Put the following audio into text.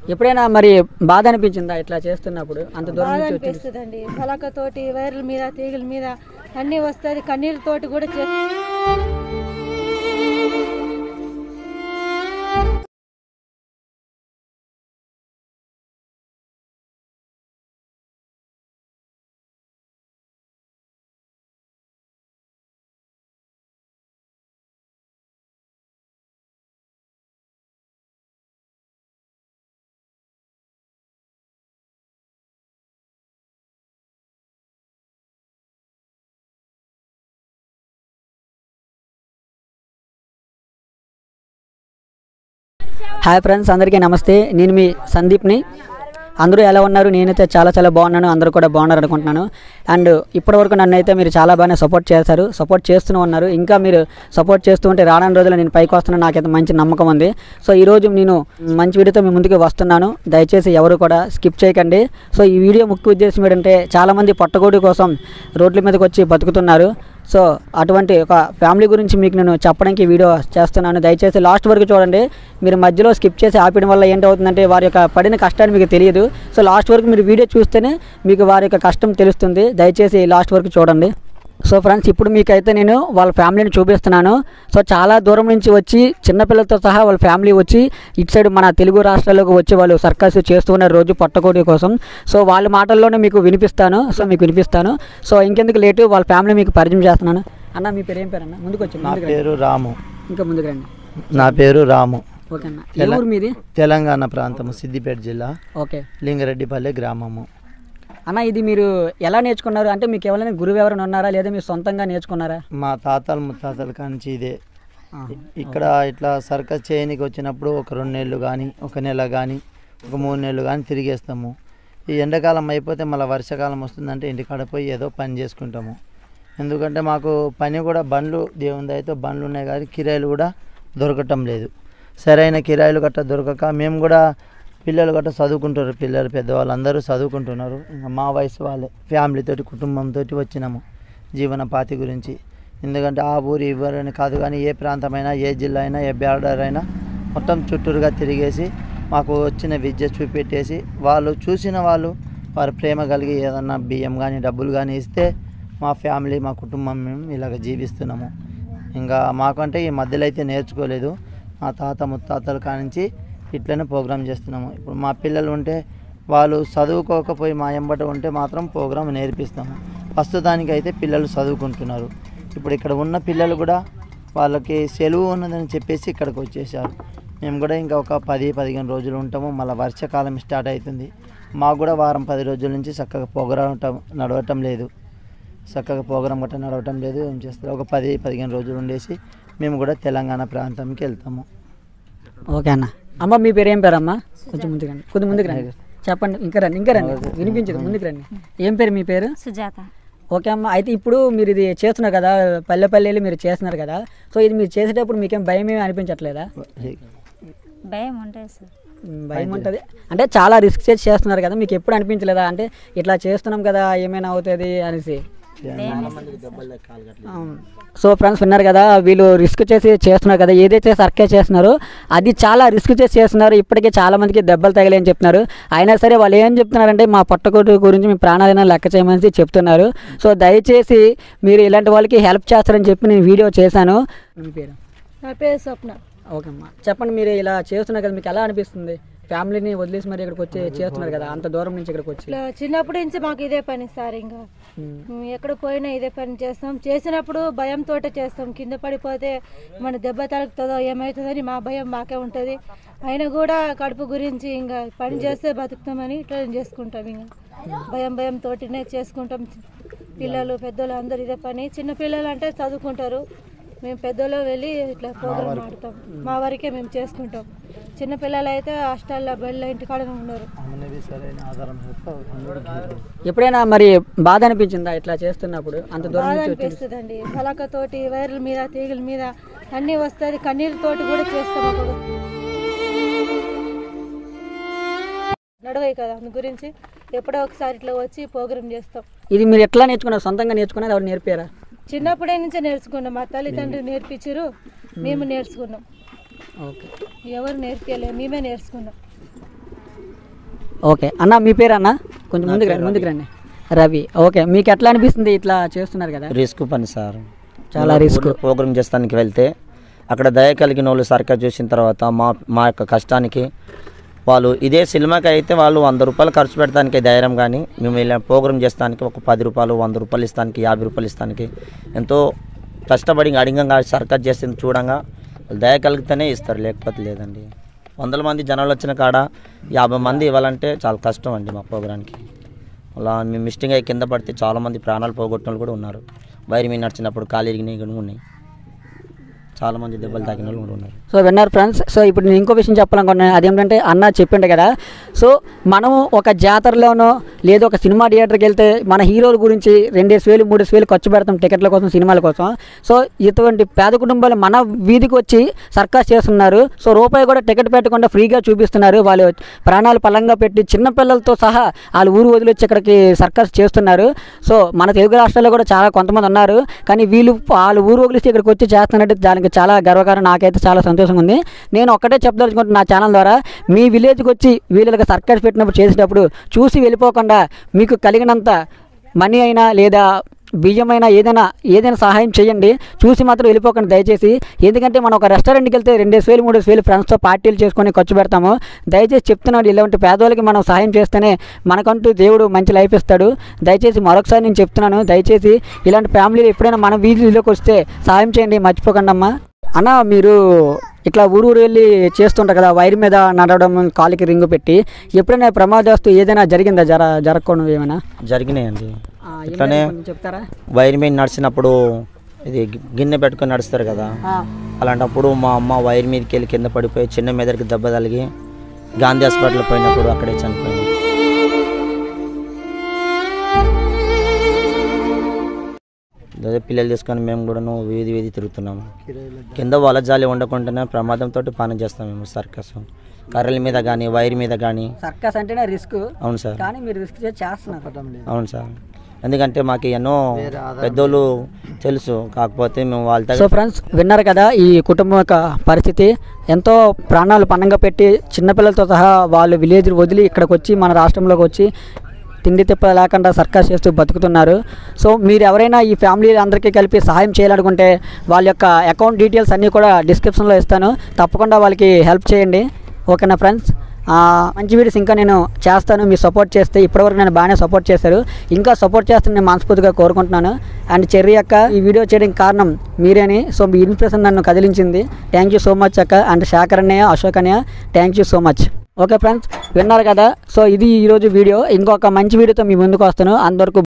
ఎప్పుడైనా మరి బాధ అనిపించిందా ఇట్లా చేస్తున్నప్పుడు అంత దూరం బాధ నుంచి వచ్చి అనిపిస్తుందండి సలకతోటి వైర్ల మీద తీగల మీద అన్నీ వస్తుంది కన్నీళ్ళతోటి కూడా చే హాయ్ ఫ్రెండ్స్ అందరికీ నమస్తే నేను మీ సందీప్ని అందరూ ఎలా ఉన్నారు నేనైతే చాలా చాలా బాగున్నాను అందరూ కూడా బాగున్నారు అనుకుంటున్నాను అండ్ ఇప్పటివరకు నన్ను అయితే మీరు చాలా బాగానే సపోర్ట్ చేశారు సపోర్ట్ చేస్తూనే ఉన్నారు ఇంకా మీరు సపోర్ట్ చేస్తూ ఉంటే రానున్న రోజుల్లో నేను పైకి వస్తున్నాను నాకైతే మంచి నమ్మకం ఉంది సో ఈరోజు నేను మంచి వీడియోతో మీ ముందుకు వస్తున్నాను దయచేసి ఎవరు కూడా స్కిప్ చేయకండి సో ఈ వీడియో ముఖ్య ఉద్దేశం ఏంటంటే చాలామంది పొట్టగోడి కోసం రోడ్ల మీదకి వచ్చి బతుకుతున్నారు సో అటువంటి ఒక ఫ్యామిలీ గురించి మీకు నేను చెప్పడానికి వీడియో చేస్తున్నాను దయచేసి లాస్ట్ వరకు చూడండి మీరు మధ్యలో స్కిప్ చేసి ఆపడం వల్ల ఏంటవుతుందంటే వారి యొక్క పడిన కష్టాన్ని మీకు తెలియదు సో లాస్ట్ వరకు మీరు వీడియో చూస్తేనే మీకు వారి యొక్క కష్టం తెలుస్తుంది దయచేసి లాస్ట్ వరకు చూడండి సో ఫ్రెండ్స్ ఇప్పుడు మీకైతే నేను వాళ్ళ ఫ్యామిలీని చూపిస్తున్నాను సో చాలా దూరం నుంచి వచ్చి చిన్నపిల్లలతో సహా వాళ్ళ ఫ్యామిలీ వచ్చి ఇటు సైడ్ మన తెలుగు రాష్ట్రాల్లోకి వచ్చి వాళ్ళు సర్కస్ చేస్తూ ఉన్నారు రోజు పొట్టకోటి కోసం సో వాళ్ళ మాటల్లోనే మీకు వినిపిస్తాను సో మీకు వినిపిస్తాను సో ఇంకెందుకు లేటు వాళ్ళ ఫ్యామిలీ మీకు పరిచయం చేస్తున్నాను అన్న మీ పేరు ఏం పేరు అన్న ముందుకు వచ్చి నా ముందుకు రండి. పేరు రాము ఇంకా ముందుకు రండి నా పేరు రాము ఓకే అన్న ఏ ఊరు మీది తెలంగాణ ప్రాంతము సిద్దిపేట జిల్లా ఓకే లింగరెడ్డిపల్లె గ్రామము అన్న ఇది మీరు ఎలా నేర్చుకున్నారు అంటే మీకు ఎవరైనా గురువు ఎవరైనా ఉన్నారా లేదా మీరు సొంతంగా నేర్చుకున్నారా మా తాతలు ముత్తాతల కాంచి ఇదే ఇక్కడ ఇట్లా సర్కస్ చేయనికి వచ్చినప్పుడు ఒక రెండు నెలలు కానీ ఒక నెల కానీ ఒక మూడు నెలలు కానీ తిరిగేస్తాము ఈ ఎండాకాలం అయిపోతే మళ్ళీ వర్షాకాలం వస్తుందంటే ఇంటికాడ పోయి ఏదో పని చేసుకుంటాము ఎందుకంటే మాకు పని కూడా బండ్లు దేవుని దయతో బండ్లు ఉన్నాయి కానీ కిరాయిలు కూడా దొరకటం లేదు సరైన కిరాయిలు గట్రా దొరకక మేము కూడా పిల్లలు గట్రా చదువుకుంటారు పిల్లలు పెద్దవాళ్ళు అందరూ చదువుకుంటున్నారు ఇంకా మా వయసు వాళ్ళే ఫ్యామిలీతోటి కుటుంబంతో వచ్చినాము జీవనపాతి గురించి ఎందుకంటే ఆ ఊరు ఈ ఊరు అని కాదు కానీ ఏ ప్రాంతమైనా ఏ జిల్లా అయినా ఏ బ్యాడర్ అయినా మొత్తం చుట్టూరుగా తిరిగేసి మాకు వచ్చిన విద్య చూపెట్టేసి వాళ్ళు చూసిన వాళ్ళు వారి ప్రేమ కలిగి ఏదన్నా బియ్యం కానీ డబ్బులు కానీ ఇస్తే మా ఫ్యామిలీ మా కుటుంబం మేము ఇలాగ జీవిస్తున్నాము ఇంకా మాకంటే ఈ మధ్యలో అయితే నేర్చుకోలేదు మా తాత ముత్తాతల కానించి ఇట్లనే ప్రోగ్రామ్ చేస్తున్నాము ఇప్పుడు మా పిల్లలు ఉంటే వాళ్ళు చదువుకోకపోయి మా ఎంబట ఉంటే మాత్రం ప్రోగ్రామ్ నేర్పిస్తాము ప్రస్తుతానికి అయితే పిల్లలు చదువుకుంటున్నారు ఇప్పుడు ఇక్కడ ఉన్న పిల్లలు కూడా వాళ్ళకి సెలవు ఉన్నదని చెప్పేసి ఇక్కడికి వచ్చేసారు మేము కూడా ఇంకా ఒక పది పదిహేను రోజులు ఉంటాము మళ్ళీ వర్షాకాలం స్టార్ట్ అవుతుంది మాకు కూడా వారం పది రోజుల నుంచి చక్కగా ప్రోగ్రామ్ నడవటం లేదు చక్కగా ప్రోగ్రామ్ గట్రా నడవటం లేదు ఏం చేస్తారు ఒక పది పదిహేను రోజులు ఉండేసి మేము కూడా తెలంగాణ ప్రాంతంకి వెళ్తాము ఓకే అన్న అమ్మ మీ పేరు ఏం పేరు అమ్మ కొంచెం ముందుకు రండి కొద్ది ముందుకు రండి చెప్పండి ఇంకా రండి ఇంకా రండి వినిపించదు ముందుకు రండి ఏం పేరు మీ పేరు సుజాత ఓకే అమ్మ అయితే ఇప్పుడు మీరు ఇది చేస్తున్నారు కదా పల్లె పల్లెలు మీరు చేస్తున్నారు కదా సో ఇది మీరు చేసేటప్పుడు మీకేం భయం ఏమి అనిపించట్లేదా భయం ఉంటుంది సార్ ఉమ్, భయం ఉంటుంది అంటే చాలా రిస్క్ చేసి చేస్తున్నారు కదా మీకు ఎప్పుడు అనిపించలేదా అంటే ఇట్లా చేస్తున్నాం కదా ఏమైనా అవుతుంది అనేసి అవును. సో ఫ్రెండ్స్ విన్నారు కదా వీళ్ళు రిస్క్ చేసి చేస్తున్నారు కదా ఏదైతే సర్కే చేస్తున్నారో అది చాలా రిస్క్ చేసి చేస్తున్నారు ఇప్పటికే చాలా మందికి దెబ్బలు తగిలి అని చెప్తున్నారు అయినా సరే వాళ్ళు ఏం చెప్తున్నారంటే మా పొట్టకొట్టు గురించి మీ ప్రాణాలైనా లెక్క చేయమని చెప్తున్నారు సో దయచేసి మీరు ఇలాంటి వాళ్ళకి హెల్ప్ చేస్తారని చెప్పి నేను వీడియో చేశాను మీ పేరు నా పేరు స్వప్న ఓకే అమ్మా చెప్పండి మీరు ఇలా చేస్తున్నారు కదా మీకు ఎలా అనిపిస్తుంది ఫ్యామిలీని వదిలేసి మరి ఇక్కడికి వచ్చి చేస్తున్నారు కదా అంత దూరం నుంచి ఇక్కడికి వచ్చి ఇట్లా చిన్నప్పటి నుంచి మాకు ఇదే పని సార్ ఇంకా ఉమ్. మేము ఎక్కడ పోయినా ఇదే పని చేస్తాం చేసినప్పుడు భయంతో చేస్తాం కింద పడిపోతే మన దెబ్బ తలుగుతుందో ఏమవుతుందని మా భయం మాకే ఉంటుంది అయినా కూడా కడుపు గురించి ఇంకా పని చేస్తే బతుకుతామని ఇట్లా చేసుకుంటాం ఇంకా భయం భయం తోటినే చేసుకుంటాం పిల్లలు పెద్దోళ్ళు అందరు ఇదే పని చిన్న పిల్లలు అంటే చదువుకుంటారు మేము పెద్దోళ్ళు వెళ్ళి ఇట్లా ప్రోగ్రామ్ ఆడతాం మా వరకే మేము చేసుకుంటాం చిన్న పిల్లలు అయితే హాస్టల్లో బెళ్ళ ఇంటికాడ ఉన్నారు అమ్మనేది సరైన ఆధారం యొక్క అందరికీ ఎప్పుడైనా మరి బాధ అనిపించిందా ఇట్లా చేస్తున్నప్పుడు అంత దూరం బాధ నుంచి వచ్చి అనిపిస్తుందండి సలకతోటి వైర్ల మీద తీగల మీద అన్నీ వస్తుంది కన్నీరుతోటి కూడా చేస్తాం ఒక్కొక్క నడవయి కదా అందు గురించి ఎప్పుడో ఒకసారి ఇట్లా వచ్చి ప్రోగ్రామ్ చేస్తాం ఇది మీరు ఎట్లా నేర్చుకున్నారు సొంతంగా నేర్చుకున్నారు ఎవరు నేర్పారా చిన్నప్పుడే నుంచే నేర్చుకున్నాం మా తల్లిదండ్రులు నేర్పించారు మేము నేర్చుకున్నాం ఓకే ఎవరు నేర్పించలేదు మేమే నేర్చుకున్నాం ఓకే అన్న మీ పేరు అన్న కొంచెం ముందుకు రండి ముందుకు రండి రవి ఓకే మీకు ఎట్లా అనిపిస్తుంది ఇట్లా చేస్తున్నారు కదా రిస్క్ పని సార్ చాలా రిస్క్ ప్రోగ్రామ్ చేస్తానికి వెళ్తే అక్కడ దయ కలిగిన వాళ్ళు సర్కస్ చూసిన తర్వాత మా మా యొక్క కష్టానికి వాళ్ళు ఇదే సినిమాకి అయితే వాళ్ళు వంద రూపాయలు ఖర్చు పెట్టడానికి ధైర్యం కానీ మేము ఇలా ప్రోగ్రామ్ చేస్తానికి ఒక పది రూపాయలు వంద రూపాయలు ఇస్తానికి యాభై రూపాయలు ఇస్తానికి ఎంతో కష్టపడి అడిగంగా సర్కస్ చేసింది చూడంగా వాళ్ళు దయ కలిగితేనే ఇస్తారు లేకపోతే లేదండి వందల మంది జనాలు వచ్చిన కాడ యాభై మంది ఇవ్వాలంటే చాలా కష్టం అండి మా ప్రోగ్రామ్కి అలా మేము మిస్టింగ్ అయ్యి కింద పడితే చాలామంది ప్రాణాలు పోగొట్టిన వాళ్ళు కూడా ఉన్నారు వైర్ మీద నడిచినప్పుడు కాలు ఇరిగినాయి కూడా ఉన్నాయి చాలామంది దెబ్బలు తాకిన వాళ్ళు కూడా ఉన్నారు సో విన్నారు ఫ్రెండ్స్ సో ఇప్పుడు నేను ఇంకో విషయం చెప్పాలనుకున్నాను అదేంటంటే అన్న చెప్పిండు కదా సో మనము ఒక జాతరలోనో లేదా ఒక సినిమా థియేటర్కి వెళ్తే మన హీరోల గురించి రెండేసి వేలు మూడేసి వేలు ఖర్చు పెడతాం టికెట్ల కోసం సినిమాల కోసం సో ఇటువంటి పేద కుటుంబాలు మన వీధికి వచ్చి సర్కస్ చేస్తున్నారు సో రూపాయి కూడా టికెట్ పెట్టకుండా ఫ్రీగా చూపిస్తున్నారు వాళ్ళు ప్రాణాలు పలంగా పెట్టి చిన్న పిల్లలతో సహా వాళ్ళు ఊరు వదిలిచ్చి ఇక్కడికి సర్కస్ చేస్తున్నారు సో మన తెలుగు రాష్ట్రాల్లో కూడా చాలా కొంతమంది ఉన్నారు కానీ వీళ్ళు వాళ్ళు ఊరు వదిలిస్తే ఇక్కడికి వచ్చి చేస్తున్నట్టు దానికి చాలా గర్వకారం నాకైతే చాలా సంతోషంగా ఉంది నేను ఒక్కటే చెప్పదలుచుకుంటున్నా నా ఛానల్ ద్వారా మీ విలేజ్కి వచ్చి వీళ్ళకి సర్కస్ పెట్టినప్పుడు చేసేటప్పుడు చూసి వెళ్ళిపోకుండా మీకు కలిగినంత మనీ అయినా లేదా బియ్యమైనా ఏదైనా ఏదైనా సహాయం చేయండి చూసి మాత్రం వెళ్ళిపోకండి దయచేసి ఎందుకంటే మనం ఒక రెస్టారెంట్కి వెళ్తే రెండేసి వేలు మూడేసి వేలు ఫ్రెండ్స్తో పార్టీలు చేసుకొని ఖర్చు పెడతాము దయచేసి చెప్తున్నాడు ఇలాంటి పేదవాళ్ళకి మనం సహాయం చేస్తేనే మనకంటూ దేవుడు మంచి లైఫ్ ఇస్తాడు దయచేసి మరొకసారి నేను చెప్తున్నాను దయచేసి ఇలాంటి ఫ్యామిలీలు ఎప్పుడైనా మన వీధిలోకి వస్తే సహాయం చేయండి మర్చిపోకండి అమ్మా అన్న మీరు ఇట్లా ఊరు ఊరు వెళ్ళి చేస్తుంటారు కదా వైర్ మీద నడవడం కాలికి రింగు పెట్టి ఎప్పుడైనా ప్రమాదవస్తు ఏదైనా జరిగిందా జర జరగకుండా ఏమైనా జరిగినాయండి ఆ, ఏం ఇట్లానే జరిగింది కొంచెం చెప్తారా వైర్ మీద నడిచినప్పుడు ఇది గి- గిన్నె పెట్టుకొని నడుస్తారు కదా ఆ, అలాంటప్పుడు మా అమ్మ వైర్ మీదకి వెళ్ళి కింద పడిపోయి చిన్న మెదడుకి దెబ్బ తగిలి గాంధీ హాస్పిటల్ పోయినప్పుడు అక్కడే చనిపోయింది అదే పిల్లలు తీసుకొని మేము కూడాను వీధి వీధి తిరుగుతున్నాము కింద వల జాలి ఉండకుండానే ప్రమాదంతో పని చేస్తాం మేము సర్కస్ కర్రల మీద కానీ వైర్ మీద కానీ సర్కస్ అంటేనే రిస్క్ అవును సార్ కానీ మీరు రిస్క్ చేసి చేస్తున్నారు అవును సార్ ఎందుకంటే మాకు ఎన్నో పెద్దోళ్ళు తెలుసు కాకపోతే మేము వాళ్ళ సో ఫ్రెండ్స్ విన్నారు కదా ఈ కుటుంబం యొక్క పరిస్థితి ఎంతో ప్రాణాలు పణంగా పెట్టి చిన్నపిల్లలతో సహా వాళ్ళు విలేజ్ వదిలి ఇక్కడికి వచ్చి మన రాష్ట్రంలోకి వచ్చి తిండి తిప్ప లేకుండా సర్కస్ చేస్తూ బతుకుతున్నారు సో మీరు ఎవరైనా ఈ ఫ్యామిలీ అందరికీ కలిపి సహాయం చేయాలనుకుంటే వాళ్ళ యొక్క అకౌంట్ డీటెయిల్స్ అన్నీ కూడా డిస్క్రిప్షన్లో ఇస్తాను తప్పకుండా వాళ్ళకి హెల్ప్ చేయండి ఓకేనా ఫ్రెండ్స్ ఆ, మంచి వీడియోస్ ఇంకా నేను చేస్తాను మీరు సపోర్ట్ చేస్తే ఇప్పటివరకు నేను బాగానే సపోర్ట్ చేశారు ఇంకా సపోర్ట్ చేస్తాను నేను మనస్ఫూర్తిగా కోరుకుంటున్నాను అండ్ చెర్రీ అక్క ఈ వీడియో చేయడానికి కారణం మీరేని సో మీ ఇన్స్పిరేషన్ నన్ను కదిలించింది థ్యాంక్ యూ సో మచ్ అక్క అండ్ శాకర్ అన్నయ్య అశోక్ అన్నయ్య thank you so much okay friends విన్నారు కదా సో ఇది ఈరోజు వీడియో ఇంకొక మంచి వీడియోతో మీ ముందుకు వస్తాను అంతవరకు